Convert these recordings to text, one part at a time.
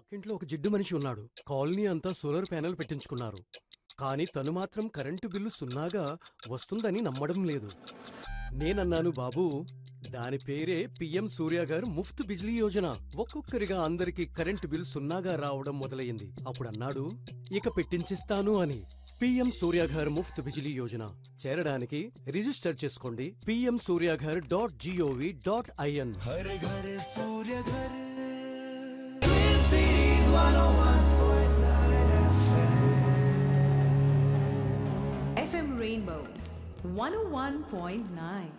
పక్కింట్లో ఒక జిడ్డు మనిషి ఉన్నాడు కాలనీ అంతా సోలార్ ప్యానెల్ పెట్టించుకున్నారు కానీ తను మాత్రం కరెంటు బిల్లు సున్నాగా వస్తుందని నమ్మడం లేదు నేనన్నాను బాబూ దాని పేరే పిఎం సూర్య గారు ముఫ్త్ బిజ్లీ యోజన ఒక్కొక్కరిగా అందరికి కరెంటు బిల్ సున్నాగా రావడం మొదలయ్యింది అప్పుడు అన్నాడు ఇక పెట్టించిస్తాను అని పిఎం సూర్యాఘర్ ముఫ్త్ బిజిలీ యోజన చేరడానికి రిజిస్టర్ చేసుకోండి PM Suryaghar dot G O V dot I N हर घर सूर्य घर FM Rainbow 101.9.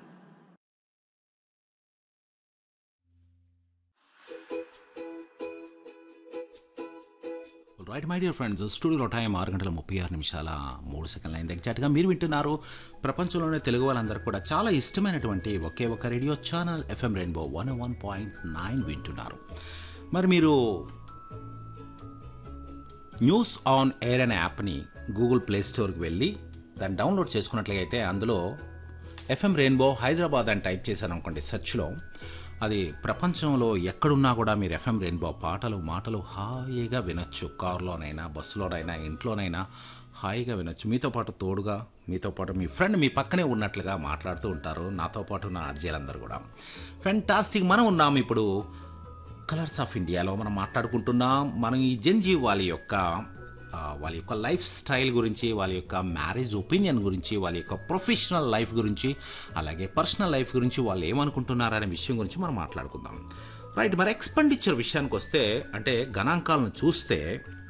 Right my dear friends స్టూడియోలో టైం ఆరు గంటల ముప్పై ఆరు నిమిషాల మూడు సెకండ్ల అయింది ఎగ్జాక్ట్గా మీరు వింటున్నారు ప్రపంచంలోనే తెలుగు వాళ్ళందరూ కూడా చాలా ఇష్టమైనటువంటి ఒకే ఒక radio channel FM Rainbow one one point nine వింటున్నారు మరి మీరు న్యూస్ ఆన్ ఎయిర్ అనే యాప్ని గూగుల్ ప్లే స్టోర్కి వెళ్ళి దాన్ని డౌన్లోడ్ చేసుకున్నట్లయితే అందులో ఎఫ్ఎం రెయిన్బో హైదరాబాద్ అని టైప్ చేశారు అనుకోండి సెర్చ్లో అది ప్రపంచంలో ఎక్కడున్నా కూడా మీరు ఎఫ్ఎం రెయిన్బో పాటలు మాటలు హాయిగా వినొచ్చు కారులోనైనా బస్సులోనైనా ఇంట్లోనైనా హాయిగా వినొచ్చు మీతో పాటు తోడుగా మీతో పాటు మీ ఫ్రెండ్ మీ పక్కనే ఉన్నట్లుగా మాట్లాడుతూ ఉంటారు నాతో పాటు నా ఆర్జీలందరూ కూడా ఫెంటాస్టిక్ మనం ఉన్నాం ఇప్పుడు కలర్స్ ఆఫ్ ఇండియాలో మనం మాట్లాడుకుంటున్నాం మనం ఈ జంజీ వాళ్ళ యొక్క ఆ, వాళ్ళ యొక్క లైఫ్ స్టైల్ గురించి వాళ్ళ యొక్క మ్యారేజ్ ఒపీనియన్ గురించి వాళ్ళ యొక్క ప్రొఫెషనల్ లైఫ్ గురించి అలాగే పర్సనల్ లైఫ్ గురించి వాళ్ళు ఏమనుకుంటున్నారు అనే విషయం గురించి మనం మాట్లాడుకుందాం రైట్ మరి ఎక్స్పెండిచర్ విషయానికి వస్తే అంటే గణాంకాలను చూస్తే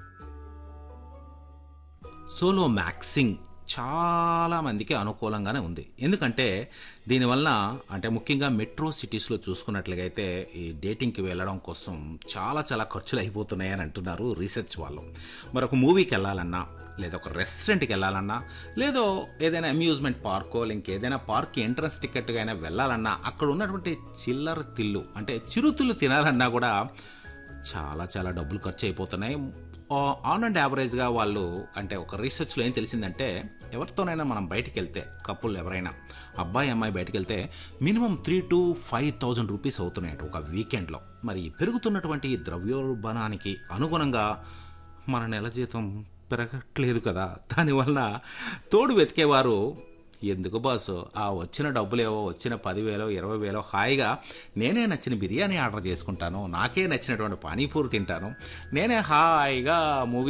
సోలో మ్యాక్సింగ్ చాలా మందికి అనుకూలంగానే ఉంది ఎందుకంటే దీనివల్ల అంటే ముఖ్యంగా మెట్రో సిటీస్లో చూసుకున్నట్లయితే ఈ డేటింగ్కి వెళ్ళడం కోసం చాలా చాలా ఖర్చులు అయిపోతున్నాయని అంటున్నారు రీసెర్చ్ వాళ్ళు మరొక మూవీకి వెళ్ళాలన్నా లేదా ఒక రెస్టారెంట్కి వెళ్ళాలన్నా లేదో ఏదైనా అమ్యూజ్మెంట్ పార్కో ఇంకేదైనా పార్క్ ఎంట్రన్స్ టికెట్గా అయినా వెళ్ళాలన్నా అక్కడ ఉన్నటువంటి చిల్లర తిల్లు అంటే చిరుతిల్లు తినాలన్నా కూడా చాలా చాలా డబ్బులు ఖర్చు అయిపోతున్నాయి ఆన్ అండ్ యావరేజ్గా వాళ్ళు అంటే ఒక రీసెర్చ్లో ఏం తెలిసిందంటే ఎవరితోనైనా మనం బయటికి వెళ్తే కప్పులు ఎవరైనా అబ్బాయి అమ్మాయి బయటికి వెళ్తే minimum three to five thousand rupees అవుతున్నాయట ఒక వీకెండ్లో మరి పెరుగుతున్నటువంటి ఈ ద్రవ్యోల్బణానికి అనుగుణంగా మన నెల జీతం పెరగట్లేదు కదా దానివల్ల తోడు వెతికేవారు ఎందుకు బాసు ఆ వచ్చిన డబ్బులేవో వచ్చిన పదివేలో ఇరవై వేలో హాయిగా నేనే నచ్చిన బిర్యానీ ఆర్డర్ చేసుకుంటాను నాకే నచ్చినటువంటి పానీపూరి తింటాను నేనే హాయిగా మూవీ